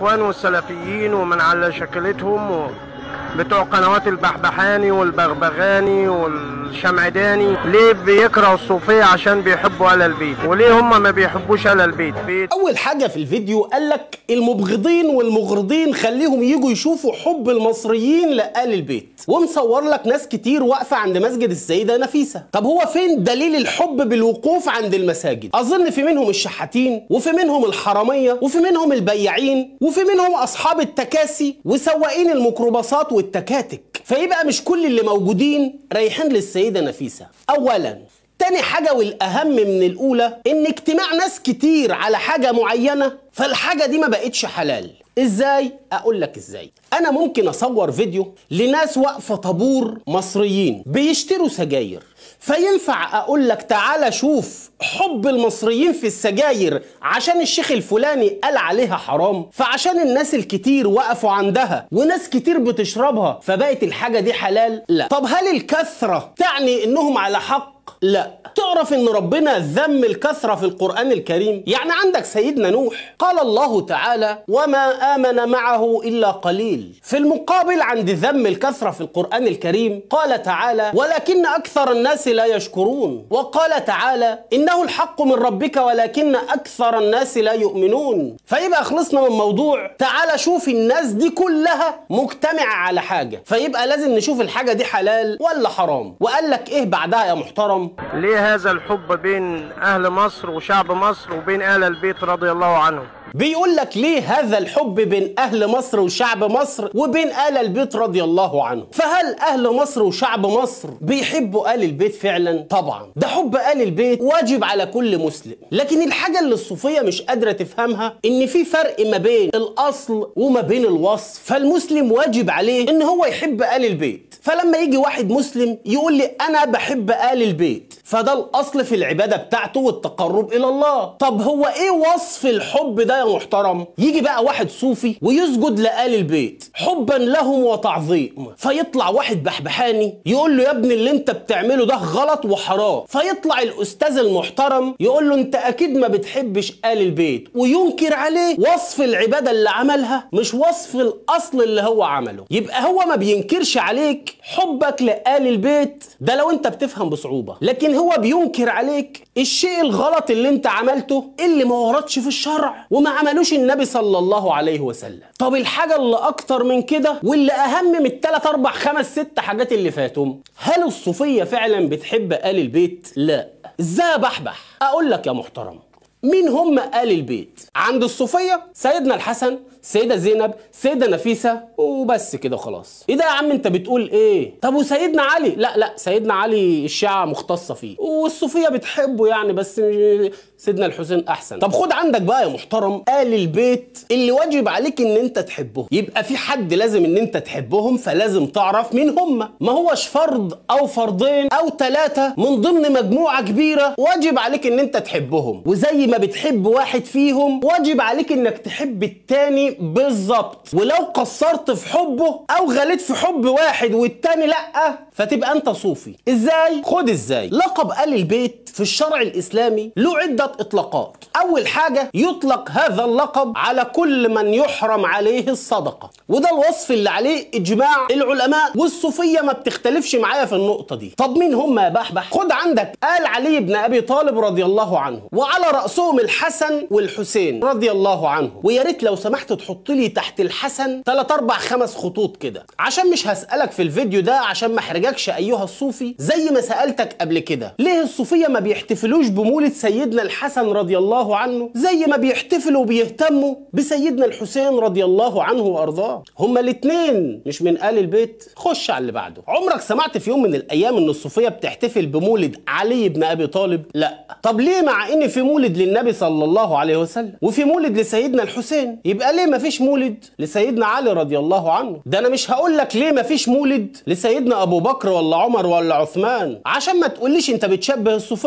الاخوان والسلفيين ومن على شكلتهم و... بتوع قنوات البحبحاني والبغبغاني والشمعداني ليه بيكرهوا الصوفيه عشان بيحبوا ال البيت وليه هم ما بيحبوش ال البيت بيت اول حاجه في الفيديو قال لك المبغضين والمغرضين خليهم يجوا يشوفوا حب المصريين لآل البيت ومصور لك ناس كتير واقفه عند مسجد السيده نفيسه طب هو فين دليل الحب بالوقوف عند المساجد اظن في منهم الشحاتين وفي منهم الحراميه وفي منهم البياعين وفي منهم اصحاب التكاسي وسواقين الميكروباصات والتكاتك فيبقى مش كل اللي موجودين رايحين للسيده نفيسه اولا تاني حاجة والأهم من الأولى إن اجتماع ناس كتير على حاجة معينة فالحاجة دي ما بقتش حلال ازاي اقول لك ازاي انا ممكن اصور فيديو لناس واقفه طابور مصريين بيشتروا سجاير فينفع اقول لك تعالى شوف حب المصريين في السجاير عشان الشيخ الفلاني قال عليها حرام فعشان الناس الكتير وقفوا عندها وناس كتير بتشربها فبقت الحاجه دي حلال لا طب هل الكثره تعني انهم على حق لا تعرف ان ربنا ذم الكثرة في القرآن الكريم يعني عندك سيدنا نوح قال الله تعالى وما آمن معه إلا قليل في المقابل عند ذم الكثرة في القرآن الكريم قال تعالى ولكن أكثر الناس لا يشكرون وقال تعالى إنه الحق من ربك ولكن أكثر الناس لا يؤمنون فيبقى خلصنا من موضوع تعالى شوف الناس دي كلها مجتمعة على حاجة فيبقى لازم نشوف الحاجة دي حلال ولا حرام وقال لك إيه بعدها يا محترم ليه هذا الحب بين اهل مصر وشعب مصر وبين اهل البيت رضي الله عنهم بيقول لك ليه هذا الحب بين اهل مصر وشعب مصر وبين ال البيت رضي الله عنهم فهل اهل مصر وشعب مصر بيحبوا ال البيت فعلا طبعا ده حب ال البيت واجب على كل مسلم لكن الحاجه اللي الصوفيه مش قادره تفهمها ان في فرق ما بين الاصل وما بين الوصف فالمسلم واجب عليه ان هو يحب ال البيت فلما يجي واحد مسلم يقول لي انا بحب ال البيت فده الاصل في العباده بتاعته والتقرب الى الله طب هو ايه وصف الحب ده يا محترم يجي بقى واحد صوفي ويسجد لآل البيت حبا لهم وتعظيم فيطلع واحد بحبحاني يقول له يا ابني اللي انت بتعمله ده غلط وحرام فيطلع الاستاذ المحترم يقول له انت اكيد ما بتحبش آل البيت وينكر عليه وصف العبادة اللي عملها مش وصف الاصل اللي هو عمله يبقى هو ما بينكرش عليك حبك لآل البيت ده لو انت بتفهم بصعوبة لكن هو بينكر عليك الشيء الغلط اللي انت عملته اللي ما وردش في الشرع وما عملوش النبي صلى الله عليه وسلم طب الحاجة اللي أكتر من كده واللي أهم من التلات أربع خمس ست حاجات اللي فاتهم هل الصوفية فعلا بتحب آل البيت؟ لا إزاي بحبح؟ أقول لك يا محترم مين هم آل البيت؟ عند الصوفية سيدنا الحسن سيدة زينب سيدة نفيسة وبس كده خلاص ايه ده يا عم انت بتقول ايه طب وسيدنا علي لا لا سيدنا علي الشيعة مختصة فيه والصوفية بتحبه يعني بس سيدنا الحسين احسن طب خد عندك بقى يا محترم آل البيت اللي واجب عليك ان انت تحبهم يبقى في حد لازم ان انت تحبهم فلازم تعرف مين هم ما هوش فرد او فردين او ثلاثة من ضمن مجموعة كبيرة واجب عليك ان انت تحبهم وزي ما بتحب واحد فيهم واجب عليك انك تحب التاني بالظبط ولو قصرت في حبه او غليت في حب واحد والتاني لا فتبقى انت صوفي ازاي خد ازاي لقب ال البيت في الشرع الاسلامي له عده اطلاقات اول حاجه يطلق هذا اللقب على كل من يحرم عليه الصدقه وده الوصف اللي عليه اجماع العلماء والصوفيه ما بتختلفش معايا في النقطه دي طب مين هم يا بحبح خد عندك آل علي بن ابي طالب رضي الله عنه وعلى راسهم الحسن والحسين رضي الله عنه ويا ريت لو سمحت تحط لي تحت الحسن 3 4 5 خطوط كده عشان مش هسالك في الفيديو ده عشان ما احرجكش ايها الصوفي زي ما سالتك قبل كده ليه الصوفيه ما بيحتفلوش بمولد سيدنا الحسن رضي الله عنه زي ما بيحتفلوا وبيهتموا بسيدنا الحسين رضي الله عنه وارضاه هما الاثنين مش من آل البيت خش على اللي بعده عمرك سمعت في يوم من الايام ان الصوفيه بتحتفل بمولد علي بن ابي طالب لا طب ليه مع ان في مولد للنبي صلى الله عليه وسلم وفي مولد لسيدنا الحسين يبقى ليه ما فيش مولد لسيدنا علي رضي الله عنه ده انا مش هقول لك ليه ما فيش مولد لسيدنا ابو بكر ولا عمر ولا عثمان عشان ما تقوليش انت بتشبه الصوفيه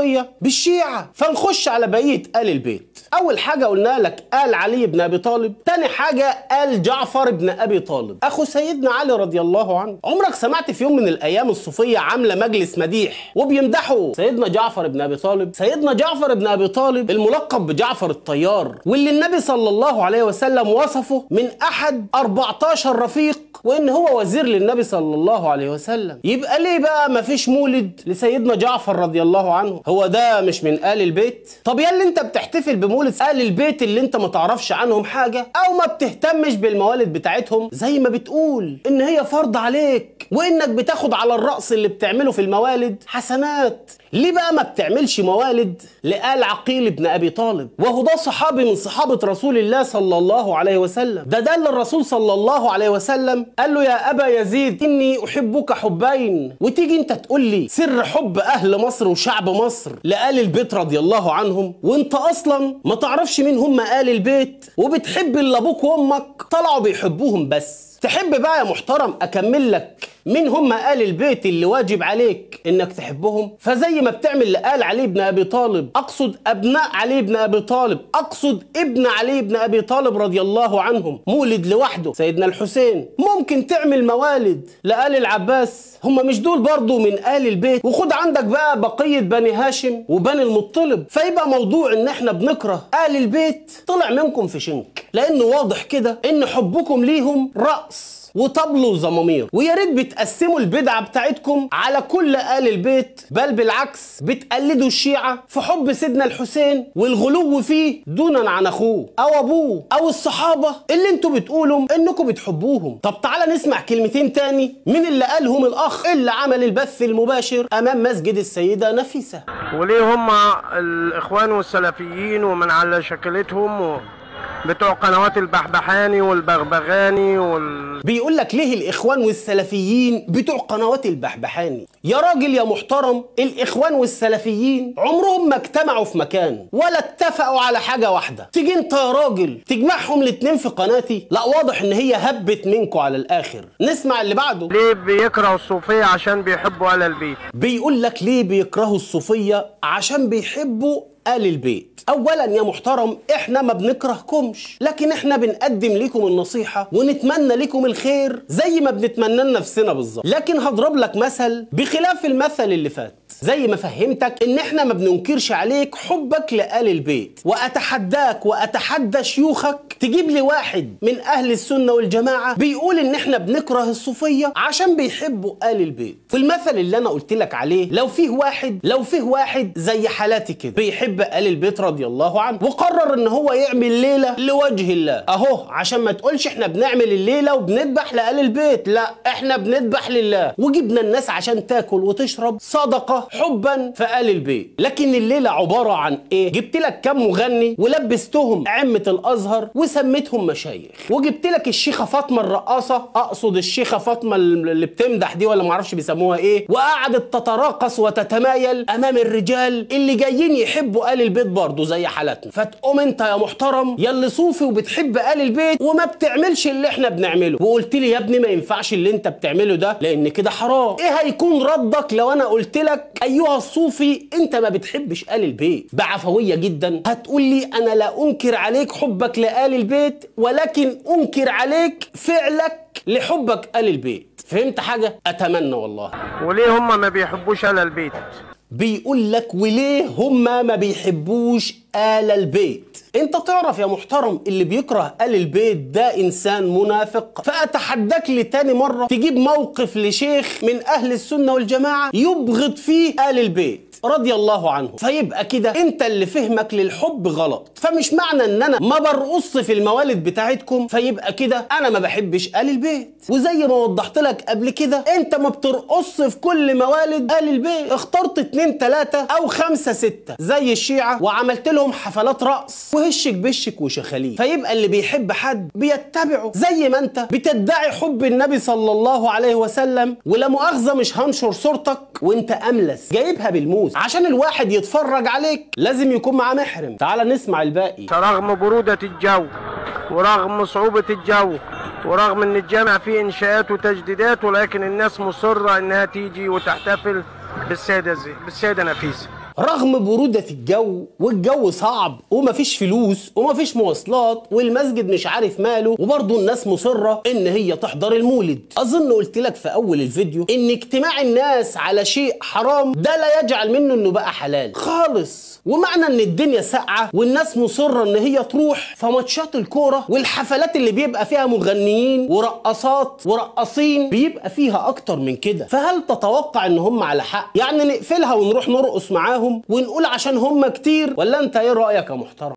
الصوفية بالشيعة فنخش على بقية آل البيت أول حاجة قلنا لك آل علي بن أبي طالب تاني حاجة آل جعفر بن أبي طالب أخو سيدنا علي رضي الله عنه عمرك سمعت في يوم من الأيام الصوفية عاملة مجلس مديح وبيمدحوا سيدنا جعفر بن أبي طالب سيدنا جعفر بن أبي طالب الملقب بجعفر الطيار واللي النبي صلى الله عليه وسلم وصفه من أحد 14 رفيق وإن هو وزير للنبي صلى الله عليه وسلم يبقى ليه بقى مفيش مولد لسيدنا جعفر رضي الله عنه هو ده مش من آل البيت طب يا اللي انت بتحتفل بمولد آل البيت اللي انت ما تعرفش عنهم حاجة او ما بتهتمش بالموالد بتاعتهم زي ما بتقول ان هي فرض عليك وانك بتاخد على الرأس اللي بتعمله في الموالد حسنات ليه بقى ما بتعملش موالد لآل عقيل بن أبي طالب وهو ده صحابي من صحابة رسول الله صلى الله عليه وسلم ده دل الرسول صلى الله عليه وسلم قال له يا أبا يزيد إني أحبك حبين وتيجي أنت تقول لي سر حب أهل مصر وشعب مصر لآل البيت رضي الله عنهم وأنت أصلا ما تعرفش مين هم آل البيت وبتحب اللي أبوك وأمك طلعوا بيحبوهم بس تحب بقى يا محترم اكمل لك مين هم آل البيت اللي واجب عليك انك تحبهم فزي ما بتعمل لآل علي بن ابي طالب اقصد ابناء علي بن ابي طالب اقصد ابن علي بن ابي طالب رضي الله عنهم مولد لوحده سيدنا الحسين ممكن تعمل موالد لآل العباس هم مش دول برضو من آل البيت وخد عندك بقى بقية بني هاشم وبني المطلب فيبقى موضوع ان احنا بنكره آل البيت طلع منكم في شنك لانه واضح كده ان حبكم ليهم رأس وطبل وزمامير ويا ريت بتقسموا البدعه بتاعتكم على كل آل البيت بل بالعكس بتقلدوا الشيعه في حب سيدنا الحسين والغلو فيه دونا عن اخوه او ابوه او الصحابه اللي انتوا بتقولوا انكم بتحبوهم طب تعالى نسمع كلمتين تاني من اللي قالهم الاخ اللي عمل البث المباشر امام مسجد السيده نفيسه وليه هم الاخوان والسلفيين ومن على شكلتهم و... بتوع قنوات البحبحاني والبغبغاني وال... بيقول لك ليه الاخوان والسلفيين بتوع قنوات البحبحاني يا راجل يا محترم الاخوان والسلفيين عمرهم ما اجتمعوا في مكان ولا اتفقوا على حاجه واحده تيجي انت يا راجل تجمعهم الاتنين في قناتي لا واضح ان هي هبت منكم على الاخر نسمع اللي بعده ليه بيكرهوا الصوفيه عشان بيحبوا آل البيت بيقول لك ليه بيكرهوا الصوفيه عشان بيحبوا آل البيت أولا يا محترم إحنا ما بنكرهكمش لكن إحنا بنقدم لكم النصيحة ونتمنى لكم الخير زي ما بنتمنى لنفسنا بالظبط لكن هضرب لك مثل بخلاف المثل اللي فات زي ما فهمتك ان احنا ما بننكرش عليك حبك لآل البيت واتحداك واتحدى شيوخك تجيب لي واحد من اهل السنة والجماعة بيقول ان احنا بنكره الصوفية عشان بيحبوا آل البيت والمثل اللي انا قلت لك عليه لو فيه واحد لو فيه واحد زي حالاتي كده بيحب آل البيت رضي الله عنه وقرر ان هو يعمل ليلة لوجه الله اهو عشان ما تقولش احنا بنعمل الليلة وبنذبح لآل البيت لا احنا بنذبح لله وجبنا الناس عشان تاكل وتشرب صدقة حبا في آل البيت لكن الليلة عبارة عن ايه جبت لك كم مغني ولبستهم عمة الازهر وسميتهم مشايخ وجبت لك الشيخة فاطمة الرقاصة اقصد الشيخة فاطمة اللي بتمدح دي ولا معرفش بيسموها ايه وقعدت تتراقص وتتمايل امام الرجال اللي جايين يحبوا آل البيت برضه زي حالتنا فتقوم انت يا محترم يا اللي صوفي وبتحب آل البيت وما بتعملش اللي احنا بنعمله وقلت لي يا ابني ما ينفعش اللي انت بتعمله ده لان كده حرام ايه هيكون ردك لو انا قلت لك ايها الصوفي انت ما بتحبش آل البيت بعفوية جدا هتقول لي انا لا انكر عليك حبك لآل البيت ولكن انكر عليك فعلك لحبك آل البيت فهمت حاجة اتمنى والله وليه هم ما بيحبوش آل البيت بيقول لك وليه هما ما بيحبوش آل البيت انت تعرف يا محترم اللي بيكره آل البيت ده انسان منافق فاتحداك لتاني مرة تجيب موقف لشيخ من اهل السنة والجماعة يبغض فيه آل البيت رضي الله عنه فيبقى كده انت اللي فهمك للحب غلط فمش معنى ان انا ما برقص في الموالد بتاعتكم فيبقى كده انا ما بحبش آل البيت وزي ما وضحت لك قبل كده انت ما بترقص في كل موالد آل البيت اخترت اتنين تلاتة او خمسة ستة زي الشيعة وعملت لهم حفلات رقص وهشك بشك وشخاليل فيبقى اللي بيحب حد بيتبعه زي ما انت بتدعي حب النبي صلى الله عليه وسلم ولا مؤاخذة مش هنشر صورتك وانت املس جايبها بالموس عشان الواحد يتفرج عليك لازم يكون معاه محرم تعال نسمع الباقي رغم برودة الجو ورغم صعوبة الجو ورغم ان الجامع فيه انشاءات وتجديدات ولكن الناس مصرة انها تيجي وتحتفل بالسيدة زي بالسيدة نفيسة رغم برودة الجو والجو صعب ومفيش فلوس ومفيش مواصلات والمسجد مش عارف ماله وبرضه الناس مصرة ان هي تحضر المولد اظن قلت لك في اول الفيديو ان اجتماع الناس على شيء حرام ده لا يجعل منه انه بقى حلال خالص ومعنى ان الدنيا ساقعه والناس مصره ان هي تروح فماتشات الكوره والحفلات اللي بيبقى فيها مغنيين ورقصات ورقاصين بيبقى فيها اكتر من كده فهل تتوقع ان هم على حق يعني نقفلها ونروح نرقص معاهم ونقول عشان هم كتير ولا انت ايه رايك يا محترم